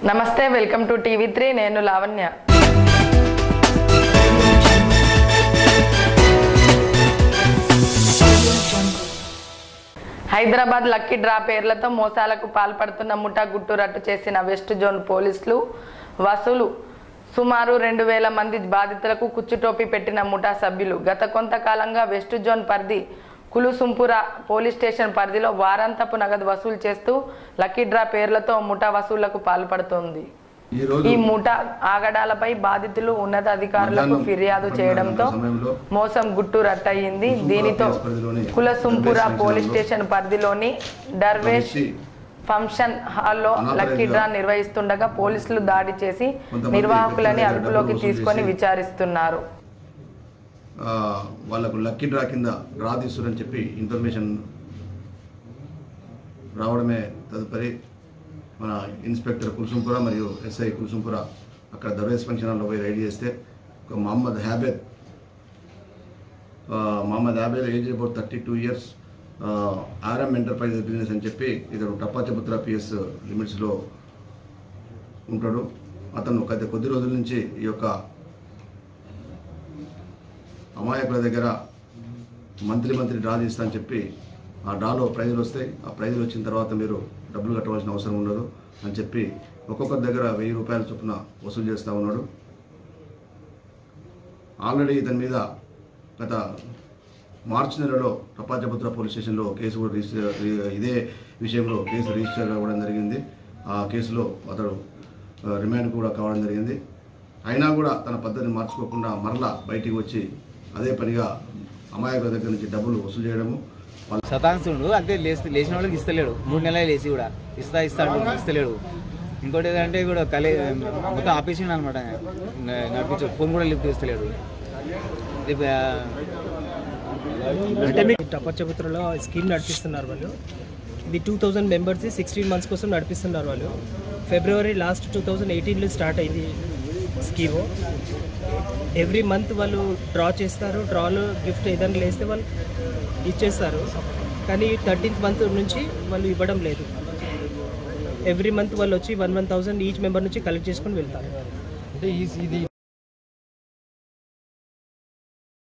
నమస్తే welcome to TV three నేను Lavanya Hyderabad lucky draw పేర్లతో మోసాలకు పాల్పడుతున్న ముఠా గుట్టు రట్టు చేసిన వెస్ట్ జోన్ పోలీసులు వసూలు సుమారు రెండు వేల మంది బాధితులకు కుచ్చుటోపీ పెట్టిన ముఠా సభ్యులు గత కొంతకాలంగా వెస్ట్ జోన్ పరిధి కులుసుంపుర పోలీస్ స్టేషన్ పరిధిలో వారాంతపు నగదు వసూలు చేస్తూ లక్కీ డ్రా పేర్లతో ముఠా వసూళ్లకు పాల్పడుతోంది ఈ రోజు ఈ ముఠా ఆగడాలపై బాధితులు ఉన్నతాధికారులకు మధ్యాహ్నం ఫిర్యాదు చేయడంతో సమయంలో మోసం గుట్టు రట్టయింది కుసుంపుర దీనితో పోలీస్ పరిధిలోని Kulsumpura Darvesh police function station పరిధిలోని దర్వేష్ వ్యక్తి ఫంక్షన్ హాల్లో అనాథరైజ్గా లక్కీ డ్రా నిర్వహిస్తుండగా పోలీసులు దాడి చేసి కొంతమంది నిర్వాహకులని వ్యక్తుల దగ్గర అదుపులోకి డబ్బులు తీసుకొని వసూలు చేసి విచారిస్తున్నారు ఆ, వాళ్ళకు లక్కీ డ్రా కింద డ్రా తీస్తురని చెప్పి ఇన్ఫర్మేషన్ రావడమే తదుపరి మన ఇన్స్పెక్టర్ కుల్సుంపుర మరియు ఎస్ఐ కుల్సుంపుర అక్కడ దర్వేస్ ఫంక్షన్ హాల్లో పోయి రైడ్ చేస్తే ఒక మహమ్మద్ హ్యాబెద్ ఆ, Mohammed Habed age about thirty two years RM enterprises business అని చెప్పి ఇతడు టప్పాచపుత్ర పిఎస్ లిమిట్స్లో ఉంటాడు అతను గత కొద్ది రోజుల నుంచి ఈ యొక్క అమాయకుల దగ్గర మంత్లీ మంత్లీ డ్రా తీస్తా అని చెప్పి ఆ డ్రాలో ప్రైజులు వస్తాయి ఆ ప్రైజులు వచ్చిన తర్వాత మీరు డబ్బులు కట్టవలసిన అవసరం ఉండదు అని చెప్పి ఒక్కొక్కరి దగ్గర వెయ్యి రూపాయల చొప్పున వసూలు చేస్తూ ఉన్నాడు ఆల్రెడీ ఇతని మీద గత మార్చి నెలలో టపాచపుత్ర పోలీస్ స్టేషన్లో కేసు కూడా రిజిస్టర్ ఇదే విషయంలో కేసు రిజిస్టర్ అవ్వడం జరిగింది ఆ కేసులో అతడు ఆ, రిమాండ్ కూడా కావడం జరిగింది అయినా కూడా తన పద్ధతిని మార్చుకోకుండా మరలా బయటికి వచ్చి అదే పనిగా అమాయకుల దగ్గర నుంచి డబ్బులు వసూలు చేయడము వాళ్ళ శతాంశుడు అంతే లేచి లేచిన వాళ్ళకి ఇస్తలేడు మూడు నెలలు లేచి కూడా ఇస్తా ఇస్తాడు ఇస్తలేడు ఇంకోటి ఏంటంటే కూడా కలే మొత్తం ఆపేసిండు అనమాట నడిపించు ఫోన్ కూడా లిఫ్ట్ ఇస్తలేడు ఇది, ఆ, అంటే మీకు టపచపుత్రలో స్కీమ్ నడిపిస్తున్నారు వాళ్ళు ఇది two thousand members sixteen months కోసం నడిపిస్తున్నారు వాళ్ళు ఫిబ్రవరి లాస్ట్ టూ థౌజండ్ ఎయిటీన్లో స్టార్ట్ అయింది స్కీము ఎవ్రీ మంత్ వాళ్ళు డ్రా చేస్తారు డ్రాలో గిఫ్ట్ ఏదైనా లేస్తే వాళ్ళు ఇచ్చేస్తారు కానీ థర్టీన్త్ మంత్ నుంచి వాళ్ళు ఇవ్వడం లేదు ఎవ్రీ మంత్ వాళ్ళు వచ్చి one one thousand each member నుంచి కలెక్ట్ చేసుకొని వెళ్తారు అంటే ఈ ఇది